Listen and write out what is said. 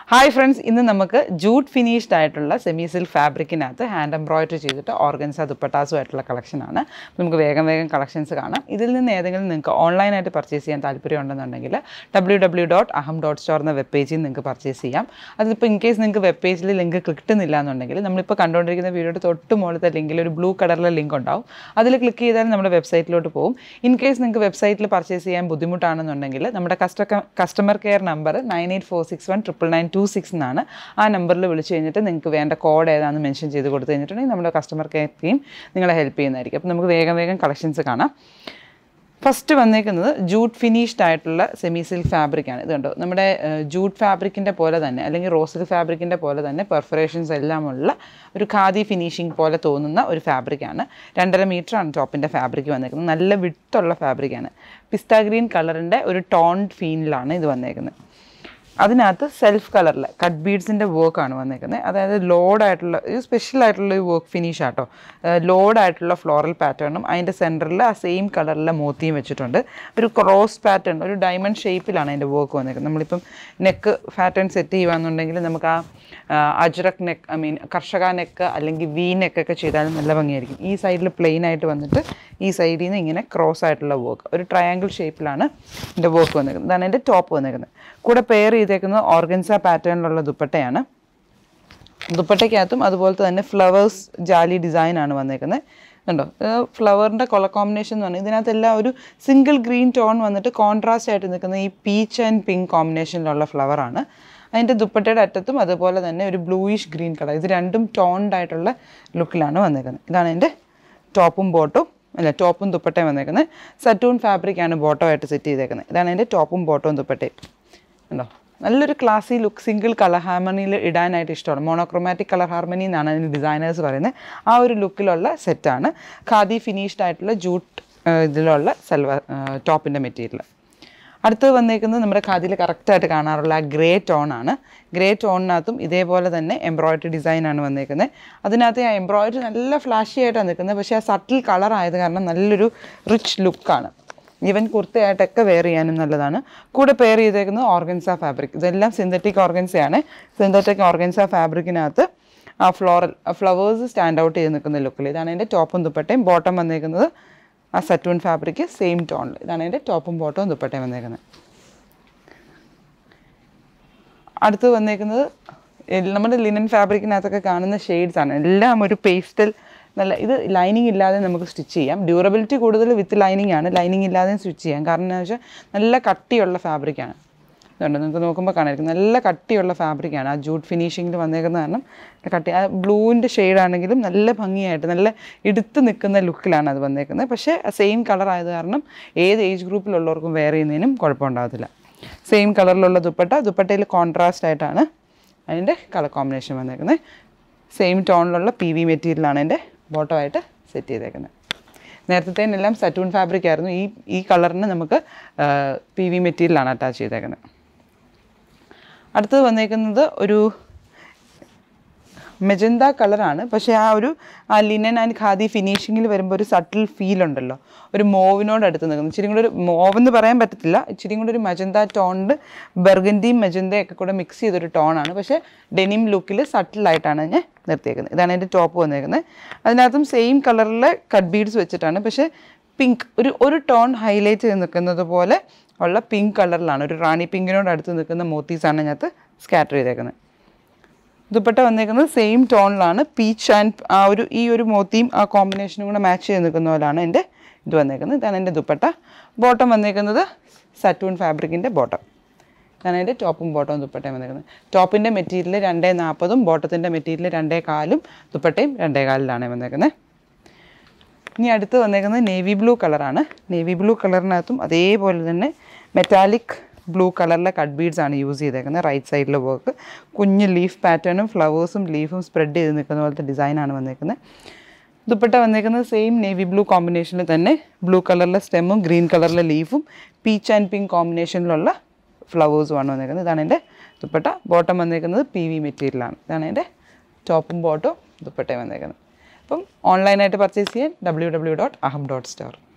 hi friends ഇന്ന് നമുക്ക് jute finished ആയിട്ടുള്ള സെമി സിൽക്ക് ഫാബ്രിക്കിനകത്ത് ഹാൻഡ് എംബ്രോയിഡറി ചെയ്തിട്ട് ഓർഗൻസ ദുപ്പട്ടാസും ആയിട്ടുള്ള കളക്ഷനാണ് നമുക്ക് വേഗം വേഗം കളക്ഷൻസ് കാണാം ഇതിൽ നിന്ന് ഏതെങ്കിലും നിങ്ങൾക്ക് ഓൺലൈനായിട്ട് പർച്ചേസ് ചെയ്യാൻ താല്പര്യം ഉണ്ടെന്നുണ്ടെങ്കിൽ W W dot Aham dot store എന്ന വെബ് പേജിൽ നിങ്ങൾക്ക് പർച്ചേസ് ചെയ്യാം അതിപ്പോൾ ഇൻ കേസ് നിങ്ങൾക്ക് വെബ് പേജിൽ ലിങ്ക് കിട്ടുന്നില്ല എന്നുണ്ടെങ്കിൽ നമ്മളിപ്പോൾ കണ്ടുകൊണ്ടിരിക്കുന്ന വീഡിയോയുടെ തൊട്ട് മുകളിലത്തെ ലിങ്കിൽ ഒരു ബ്ലൂ കളറിലെ ലിങ്ക് ഉണ്ടാവും അതിൽ ക്ലിക്ക് ചെയ്താൽ നമ്മുടെ വെബ്സൈറ്റിലോട്ട് പോകും ഇൻ കേസ് നിങ്ങൾക്ക് വെബ്സൈറ്റിൽ പർച്ചേസ് ചെയ്യാൻ ബുദ്ധിമുട്ടാണെന്നുണ്ടെങ്കിൽ നമ്മുടെ കസ്റ്റ customer care number nine eight four six one triple nine two six എന്നാണ് ആ നമ്പറിൽ വിളിച്ച് കഴിഞ്ഞിട്ട് നിങ്ങൾക്ക് വേണ്ട കോഡ് ഏതാണെന്ന് മെൻഷൻ ചെയ്ത് കൊടുത്തു കഴിഞ്ഞിട്ടുണ്ടെങ്കിൽ നമ്മുടെ കസ്റ്റമർ കെയർ ടീം നിങ്ങളെ ഹെൽപ്പ് ചെയ്യുന്നതായിരിക്കും അപ്പോൾ നമുക്ക് വേഗം വേഗം കളക്ഷൻസ് കാണാം ഫസ്റ്റ് വന്നേക്കുന്നത് ജൂട്ട് ഫിനിഷ്ഡ് ആയിട്ടുള്ള സെമി സിൽക്ക് ഫാബ്രിക്കാണ് ഇത് കണ്ടോ നമ്മുടെ ജൂട്ട് ഫാബ്രിക്കിൻ്റെ പോലെ തന്നെ അല്ലെങ്കിൽ റോസിൽ ഫാബ്രിക്കിൻ്റെ പോലെ തന്നെ പെർഫറേഷൻസ് എല്ലാമുള്ള ഒരു ഖാദി ഫിനിഷിംഗ് പോലെ തോന്നുന്ന ഒരു ഫാബ്രിക്കാണ് രണ്ടര മീറ്ററാണ് ടോപ്പിൻ്റെ ഫാബ്രിക് വന്നേക്കുന്നത് നല്ല വിട്ടുള്ള ഫാബ്രിക്കാണ് പിസ്ത ഗ്രീൻ കളറിൻ്റെ ഒരു ടോൺഡ് ഫീനിലാണ് ഇത് വന്നേക്കുന്നത് അതിനകത്ത് സെൽഫ് കളറിൽ കട്ട് ബീഡ്സിൻ്റെ വർക്കാണ് വന്നേക്കുന്നത് അതായത് ലോഡ് ആയിട്ടുള്ള ഒരു സ്പെഷ്യൽ ആയിട്ടുള്ള ഒരു വർക്ക് ഫിനിഷ് ആട്ടോ ലോഡ് ആയിട്ടുള്ള ഫ്ലോറൽ പാറ്റേണും അതിൻ്റെ സെൻറ്ററിൽ ആ സെയിം കളറിലെ മോത്തിയും വെച്ചിട്ടുണ്ട് ഒരു ക്രോസ് പാറ്റേൺ ഒരു ഡയമണ്ട് ഷേപ്പിലാണ് അതിൻ്റെ വർക്ക് വന്നേക്കുന്നത് നമ്മളിപ്പം നെക്ക് പാറ്റേൺ സെറ്റ് ചെയ്യുകയാണെന്നുണ്ടെങ്കിൽ നമുക്ക് ആ അജ്രക് നെക്ക് ഐ മീൻ കർഷക നെക്ക് അല്ലെങ്കിൽ വി നെക്കൊക്കെ ചെയ്താലും നല്ല ഭംഗിയായിരിക്കും ഈ സൈഡിൽ പ്ലെയിൻ ആയിട്ട് വന്നിട്ട് ഈ സൈഡിൽ നിന്ന് ഇങ്ങനെ ക്രോസ് ആയിട്ടുള്ള വർക്ക് ഒരു ട്രയാങ്കിൾ ഷേപ്പിലാണ് എൻ്റെ വർക്ക് വന്നേക്കുന്നത് ഇതാണ് എൻ്റെ ടോപ്പ് വന്നേക്കുന്നത് കൂടെ പെയർ ചെയ്തേക്കുന്നത് ഓർഗൻസ പാറ്റേണിലുള്ള ദുപ്പട്ടയാണ് ദുപ്പട്ടയ്ക്കകത്തും അതുപോലത്തെ തന്നെ ഫ്ലവേഴ്സ് ജാലി ഡിസൈനാണ് വന്നേക്കുന്നത് കണ്ടോ ഫ്ലവറിൻ്റെ കളർ കോമ്പിനേഷൻ എന്ന് പറഞ്ഞാൽ ഇതിനകത്തെല്ലാം ഒരു സിംഗിൾ ഗ്രീൻ ടോൺ വന്നിട്ട് കോൺട്രാസ്റ്റ് ആയിട്ട് നിൽക്കുന്ന ഈ പീച്ച് ആൻഡ് പിങ്ക് കോമ്പിനേഷനിലുള്ള ഫ്ലവറാണ് അതിൻ്റെ ദുപ്പട്ടയുടെ അറ്റത്തും അതുപോലെ തന്നെ ഒരു ബ്ലൂയിഷ് ഗ്രീൻ കളർ ഇത് രണ്ടും ടോൺഡ് ആയിട്ടുള്ള ലുക്കിലാണ് വന്നേക്കുന്നത് ഇതാണ് എൻ്റെ ടോപ്പും ബോട്ടും അല്ല ടോപ്പും ദുപ്പട്ടയും വന്നേക്കുന്നത് സറ്റൂൺ ഫാബ്രിക്കാണ് ബോട്ടമായിട്ട് സെറ്റ് ചെയ്തേക്കുന്നത് ഇതാണ് എൻ്റെ ടോപ്പും ബോട്ടവും ദുപ്പട്ടയും ഉണ്ടോ നല്ലൊരു ക്ലാസി ലുക്ക് സിംഗിൾ കളർ ഹാർമണിയിൽ ഇടാനായിട്ട് ഇഷ്ടമാണ് മോണോക്രോമാറ്റിക് കളർ ഹാർമണി എന്നാണ് അതിന് ഡിസൈനേഴ്സ് പറയുന്നത് ആ ഒരു ലുക്കിലുള്ള സെറ്റാണ് ഖാദി ഫിനിഷ്ഡ് ആയിട്ടുള്ള ജൂട്ട് ഇതിലുള്ള സൽവാർ ടോപ്പിൻ്റെ മെറ്റീരിയൽ അടുത്തത് വന്നേക്കുന്നത് നമ്മുടെ ഖാദിയിൽ കറക്റ്റായിട്ട് കാണാറുള്ള ആ ഗ്രേ ടോണാണ് ഗ്രേ ടോണിനകത്തും ഇതേപോലെ തന്നെ എംബ്രോയിഡറി ഡിസൈനാണ് വന്നേക്കുന്നത് അതിനകത്ത് ആ എംബ്രോയിഡറി നല്ല ഫ്ലാഷി ആയിട്ടാണ് നിൽക്കുന്നത് പക്ഷേ ആ സട്ടിൽ കളർ ആയത് കാരണം നല്ലൊരു റിച്ച് ലുക്കാണ് ഈവൻ കുർത്തയായിട്ടൊക്കെ വെയർ ചെയ്യാനും നല്ലതാണ് കൂടെ പെയർ ചെയ്തേക്കുന്നത് ഓർഗൻസ ഫാബ്രിക് ഇതെല്ലാം സിന്തറ്റിക് ഓർഗൻസയാണ് സിന്തറ്റിക് ഓർഗൻസ ഫാബ്രിക്കിനകത്ത് ആ ഫ്ലോറൽ ഫ്ലവേഴ്സ് സ്റ്റാൻഡ് ഔട്ട് ചെയ്ത് നിൽക്കുന്ന ലുക്കിൽ ഇതാണ് എൻ്റെ ടോപ്പും ദുപ്പട്ടയും ബോട്ടം വന്നേക്കുന്നത് ആ സറ്റൂൺ ഫാബ്രിക് സെയിം ടോണിൽ ഇതാണ് എൻ്റെ ടോപ്പും ബോട്ടവും ദുപ്പട്ടയും വന്നേക്കുന്നത് അടുത്ത് വന്നേക്കുന്നത് എൽ- നമ്മുടെ ലിനൻ ഫാബ്രിക്കിനകത്തൊക്കെ കാണുന്ന ഷെയ്ഡ്സ് ആണ് എല്ലാം ഒരു പേസ്റ്റൽ നല്ല ഇത് ലൈനിങ് ഇല്ലാതെ നമുക്ക് സ്റ്റിച്ച് ചെയ്യാം ഡ്യൂറബിലിറ്റി കൂടുതൽ വിത്ത് ലൈനിങ് ആണ് ലൈനിങ് ഇല്ലാതെ സ്റ്റിച്ച് ചെയ്യാം കാരണം എന്താ വെച്ചാൽ നല്ല കട്ടിയുള്ള ഫാബ്രിക്കാണ് ഇതുണ്ട് നിങ്ങൾക്ക് നോക്കുമ്പോൾ കാണായിരിക്കും നല്ല കട്ടിയുള്ള ഫാബ്രിക്കാണ് ആ ജൂട്ട് ഫിനിഷിങ്ങിൽ വന്നേക്കുന്ന കാരണം കട്ടി ആ ബ്ലൂവിൻ്റെ ഷെയ്ഡാണെങ്കിലും നല്ല ഭംഗിയായിട്ട് നല്ല എടുത്ത് നിൽക്കുന്ന ലുക്കിലാണ് അത് വന്നേക്കുന്നത് പക്ഷേ സെയിം കളർ ആയത് കാരണം ഏത് ഏജ് ഗ്രൂപ്പിലുള്ളവർക്കും വെയർ ചെയ്യുന്നതിനും കുഴപ്പമുണ്ടാകത്തില്ല സെയിം കളറിലുള്ള ദുപ്പട്ട ദുപ്പട്ടയിൽ കോൺട്രാസ്റ്റ് ആയിട്ടാണ് അതിൻ്റെ കളർ കോമ്പിനേഷൻ വന്നേക്കുന്നത് സെയിം ടോണിലുള്ള പി വി മെറ്റീരിയലാണ് എൻ്റെ ബോട്ടമായിട്ട് സെറ്റ് ചെയ്തേക്കുന്നത് നേരത്തേനെല്ലാം സറ്റൂൺ ഫാബ്രിക് ആയിരുന്നു ഈ ഈ കളറിന് നമുക്ക് പി വി മെറ്റീരിയലാണ് അറ്റാച്ച് ചെയ്തേക്കുന്നത് അടുത്തത് വന്നേക്കുന്നത് ഒരു മെജന്ത കളറാണ് പക്ഷേ ആ ഒരു ആ ലിനൻ ആൻഡ് ഖാദി ഫിനിഷിങ്ങിൽ വരുമ്പോൾ ഒരു സട്ടിൽ ഫീൽ ഉണ്ടല്ലോ ഒരു മോവിനോട് അടുത്ത് നിൽക്കുന്നു ഇച്ചിരി കൂടെ ഒരു മോവ് എന്ന് പറയാൻ പറ്റത്തില്ല ഇച്ചിരി കൂടെ ഒരു മജന്ത ടോണിൽ ബർഗൻഡിയും മജന്തയൊക്കെ കൂടെ മിക്സ് ചെയ്തൊരു ടോണാണ് പക്ഷേ ഡെനിം ലുക്കിൽ സട്ടിലായിട്ടാണ് ഞാൻ നിർത്തിയേക്കുന്നത് ഇതാണ് എൻ്റെ ടോപ്പ് വന്നേക്കുന്നത് അതിനകത്തും സെയിം കളറിലെ കട്ട് ബീഡ്സ് വെച്ചിട്ടാണ് പക്ഷേ പിങ്ക് ഒരു ഒരു ടോൺ ഹൈലൈറ്റ് ചെയ്ത് നിൽക്കുന്നത് പോലെ ഉള്ള പിങ്ക് കളറിലാണ് ഒരു റാണി പിങ്കിനോട് അടുത്ത് നിൽക്കുന്ന മോത്തീസാണ് അതിനകത്ത് സ്കാറ്റർ ചെയ്തേക്കുന്നത് ദുപ്പട്ട വന്നേക്കുന്നത് സെയിം ടോണിലാണ് പീച്ച് ആൻഡ് ആ ഒരു ഈ ഒരു മോത്തിയും ആ കോമ്പിനേഷനും കൂടെ മാച്ച് ചെയ്ത് നിൽക്കുന്ന പോലെയാണ് എൻ്റെ ഇത് വന്നേക്കുന്നത് ഇതാണ് എൻ്റെ ദുപ്പട്ട ബോട്ടം വന്നേക്കുന്നത് സറ്റൂൺ ഫാബ്രിക്കിൻ്റെ ബോട്ടം ഇതാണ് എൻ്റെ ടോപ്പും ബോട്ടവും ദുപ്പട്ടയും വന്നേക്കുന്നത് ടോപ്പിൻ്റെ മെറ്റീരിയൽ രണ്ടേ നാൽപ്പതും ബോട്ടത്തിൻ്റെ മെറ്റീരിയൽ രണ്ടേ കാലും ദുപ്പട്ടയും രണ്ടേ കാലിലാണ് വന്നേക്കുന്നത് ഇനി അടുത്ത് വന്നേക്കുന്നത് നേവി ബ്ലൂ കളറാണ് നേവി ബ്ലൂ കളറിനകത്തും അതേപോലെ തന്നെ മെറ്റാലിക് ബ്ലൂ കളറിലെ കട്ട് ബീഡ്സ് ആണ് യൂസ് ചെയ്തേക്കുന്നത് റൈറ്റ് സൈഡിൽ വർക്ക് കുഞ്ഞ് ലീഫ് പാറ്റേണും ഫ്ലവേഴ്സും ലീഫും സ്പ്രെഡ് ചെയ്ത് നിൽക്കുന്ന പോലത്തെ ഡിസൈനാണ് വന്നേക്കുന്നത് ദുപ്പട്ട വന്നേക്കുന്നത് സെയിം നേവി ബ്ലൂ കോമ്പിനേഷനിൽ തന്നെ ബ്ലൂ കളറിലെ സ്റ്റെമ്മും ഗ്രീൻ കളറിലെ ലീഫും പീച്ച് ആൻഡ് പിങ്ക് കോമ്പിനേഷനിലുള്ള ഫ്ലവേഴ്സുമാണ് വന്നേക്കുന്നത് ഇതാണ് എൻ്റെ ദുപ്പട്ട ബോട്ടം വന്നേക്കുന്നത് പി വി മെറ്റീരിയലാണ് ഇതാണ് എൻ്റെ ടോപ്പും ബോട്ടും ദുപ്പട്ടയും വന്നേക്കുന്നത് അപ്പം ഓൺലൈനായിട്ട് പർച്ചേസ് ചെയ്യാൻ W W dot Aham dot store